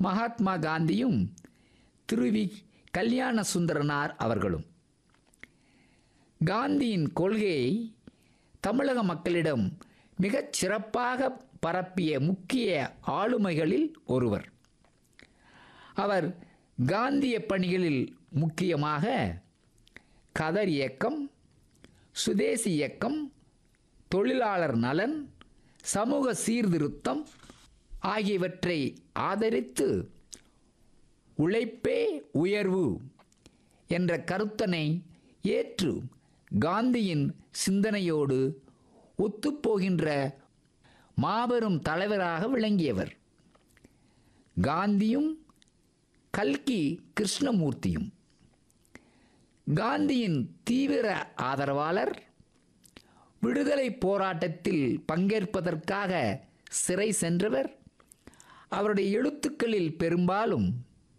மகாத்மா காந்தியும் திருவி கல்யாண சுந்தரனார் அவர்களும் காந்தியின் கொள்கையை தமிழக மக்களிடம் மிகச் சிறப்பாக பரப்பிய முக்கிய ஆளுமைகளில் ஒருவர் அவர் காந்திய பணிகளில் முக்கியமாக கதர் இயக்கம் சுதேசி இயக்கம் தொழிலாளர் நலன் சமூக சீர்திருத்தம் ஆகியவற்றை ஆதரித்து உழைப்பே உயர்வு என்ற கருத்தனை ஏற்று காந்தியின் சிந்தனையோடு ஒத்துப்போகின்ற மாபெரும் தலைவராக விளங்கியவர் காந்தியும் கல்கி கிருஷ்ணமூர்த்தியும் காந்தியின் தீவிர ஆதரவாளர் விடுதலை போராட்டத்தில் பங்கேற்பதற்காக சிறை சென்றவர் அவருடைய எழுத்துக்களில் பெரும்பாலும்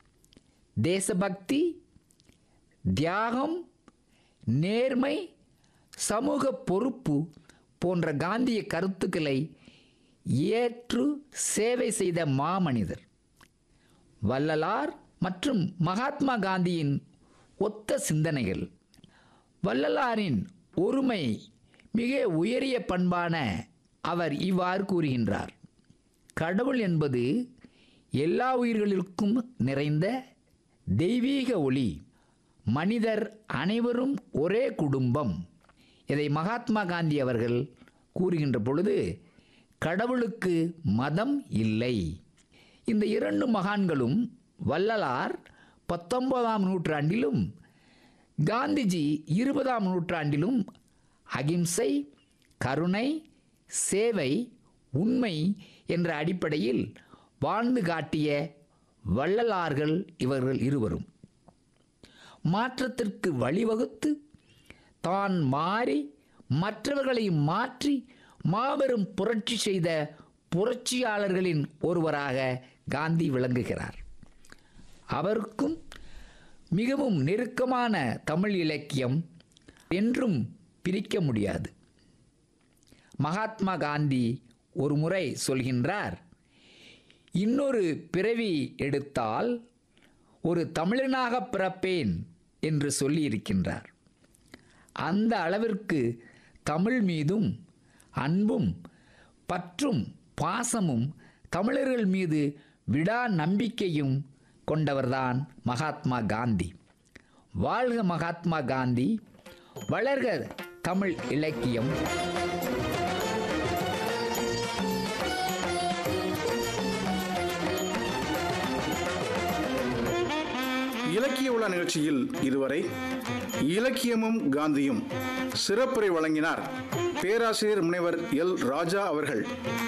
தேசபக்தி தியாகம் நேர்மை சமூக பொறுப்பு போன்ற காந்திய கருத்துக்களை ஏற்று சேவை செய்த மாமனிதர் வள்ளலார் மற்றும் மகாத்மா காந்தியின் ஒத்த சிந்தனைகள் வள்ளலாரின் ஒருமை மிக உயரிய பண்பான அவர் இவ்வாறு கூறுகின்றார் கடவுள் என்பது எல்லா உயிர்களுக்கும் நிறைந்த தெய்வீக ஒளி மனிதர் அனைவரும் ஒரே குடும்பம் இதை மகாத்மா காந்தி அவர்கள் கூறுகின்ற பொழுது கடவுளுக்கு மதம் இல்லை இந்த இரண்டு மகான்களும் வள்ளலார் பத்தொன்பதாம் நூற்றாண்டிலும் காந்திஜி இருபதாம் நூற்றாண்டிலும் அகிம்சை கருணை சேவை உண்மை என்ற அடிப்படையில் வாழ்ந்து காட்டிய வள்ளலார்கள் இவர்கள் இருவரும் மாற்றத்திற்கு வழிவகுத்து தான் மாறி மற்றவர்களை மாற்றி மாபெரும் புரட்சி செய்த புரட்சியாளர்களின் ஒருவராக காந்தி விளங்குகிறார் அவருக்கும் மிகவும் நெருக்கமான தமிழ் இலக்கியம் என்றும் பிரிக்க முடியாது மகாத்மா காந்தி ஒரு முறை சொல்கின்றார் இன்னொரு பிறவி எடுத்தால் ஒரு தமிழனாக பிறப்பேன் என்று சொல்லியிருக்கின்றார் அந்த அளவிற்கு தமிழ் மீதும் அன்பும் பற்றும் பாசமும் தமிழர்கள் மீது விடா நம்பிக்கையும் கொண்டவர்தான் மகாத்மா காந்தி வாழ்க மகாத்மா காந்தி வளர்க தமிழ் இலக்கியம் இலக்கிய உலா நிகழ்ச்சியில் இதுவரை இலக்கியமும் காந்தியும் சிறப்புரை வழங்கினார் பேராசிரியர் முனைவர் எல் ராஜா அவர்கள்